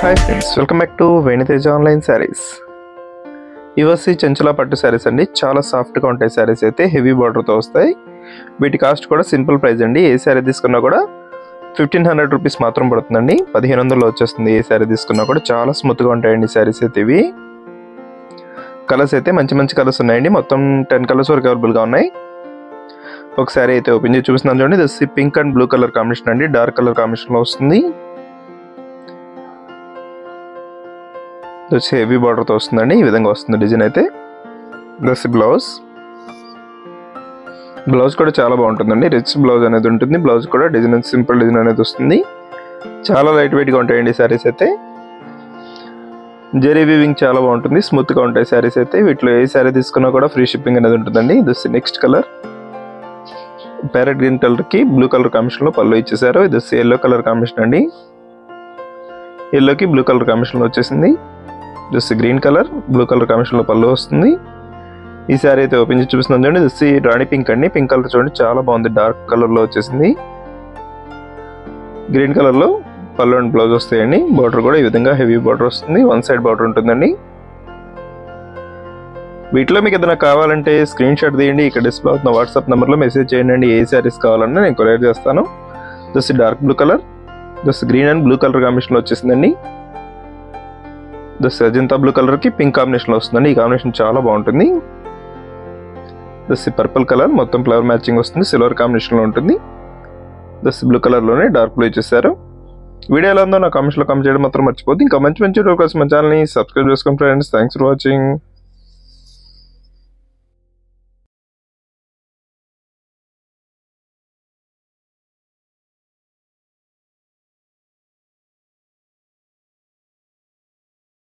hi friends welcome back to Veniteja online saris ఇవసి చెంచుల పట్టు శారీస్ అండి చాలా సాఫ్ట్గా ఉంటాయి శారీస్ అయితే హెవీ బార్డర్తో వస్తాయి వీటి కాస్ట్ కూడా సింపుల్ ప్రైస్ అండి ఏ శారీ తీసుకున్నా కూడా ఫిఫ్టీన్ హండ్రెడ్ రూపీస్ మాత్రం పడుతుందండి పదిహేను వందలు వచ్చేస్తుంది ఏ శారీ తీసుకున్నా కూడా చాలా స్మూత్గా ఉంటాయండి శారీస్ అయితే ఇవి కలర్స్ అయితే మంచి మంచి కలర్స్ ఉన్నాయండి మొత్తం టెన్ కలర్స్ వరకు అవైలబుల్గా ఉన్నాయి ఒక శారీ అయితే ఓపెన్ చేసి చూపిస్తున్నాను చూడండి ఇది pink and blue colour combination అండి డార్క్ కలర్ కాంబినేషన్లో వస్తుంది ఇది వచ్చి హెవీ బార్డర్తో వస్తుందండి ఈ విధంగా వస్తుంది డిజైన్ అయితే దస్ బ్లౌజ్ బ్లౌజ్ కూడా చాలా బాగుంటుందండి రిచ్ బ్లౌజ్ అనేది ఉంటుంది బ్లౌజ్ కూడా డిజైన్ సింపుల్ డిజైన్ అనేది వస్తుంది చాలా లైట్ వెయిట్గా ఉంటాయండి శారీస్ అయితే జెరీ వీవింగ్ చాలా బాగుంటుంది స్మూత్గా ఉంటాయి శారీస్ అయితే వీటిలో ఏ శారీ తీసుకున్నా కూడా ఫ్రీ షిప్పింగ్ అనేది ఉంటుందండి this next colour parrot green కలర్కి బ్లూ కలర్ కాంబినేషన్లో పళ్ళు ఇచ్చేసారు ఇది ఎల్లో కలర్ కాంబినేషన్ అండి ఎల్లోకి బ్లూ కలర్ కాంబినేషన్లో వచ్చేసింది just green colour blue colour కాంబినేషన్లో పళ్ళు వస్తుంది ఈ సారీ అయితే ఓపెన్ చేసి చూపిస్తున్నాను చూడండి జస్ట్ రాణి పింక్ అండి పింక్ కలర్ చూడండి చాలా బాగుంది డార్క్ కలర్లో వచ్చేసింది గ్రీన్ కలర్లో పళ్ళు అండ్ బ్లౌజ్ వస్తాయండి బార్డర్ కూడా ఈ విధంగా హెవీ బార్డర్ వస్తుంది వన్ సైడ్ బార్డర్ ఉంటుందండి వీటిలో మీకు ఏదైనా కావాలంటే స్క్రీన్ షాట్ తీయండి ఇక్కడ డిస్ప్లే అవుతున్న వాట్సాప్ నెంబర్లో మెసేజ్ చేయండి ఏ శారీస్ కావాలన్నా నేను కొరియర్ చేస్తాను just dark blue colour just green and blue colour కాంబినేషన్లో వచ్చేసిందండి దస్ అజంతా బ్లూ కలర్కి పింక్ కాంబినేషన్లో వస్తుందండి ఈ కాంబినేషన్ చాలా బాగుంటుంది దస్ పర్పుల్ కలర్ మొత్తం ఫ్లవర్ మ్యాచింగ్ వస్తుంది సిల్వర్ కాంబినేషన్లో ఉంటుంది దస్ బ్లూ కలర్లోనే డార్క్ బ్లూ ఇచ్చేసారు వీడియో ఎలా ఉందో నా కామెంట్స్లో కామెంట్ చేయడం మాత్రం మర్చిపోద్ది ఇంకా మంచి మంచి వీడియో కోసం మన ఛానల్ని సబ్స్క్రైబ్ చేసుకోండి ఫ్రెండ్స్ థ్యాంక్స్ ఫర్ వాచింగ్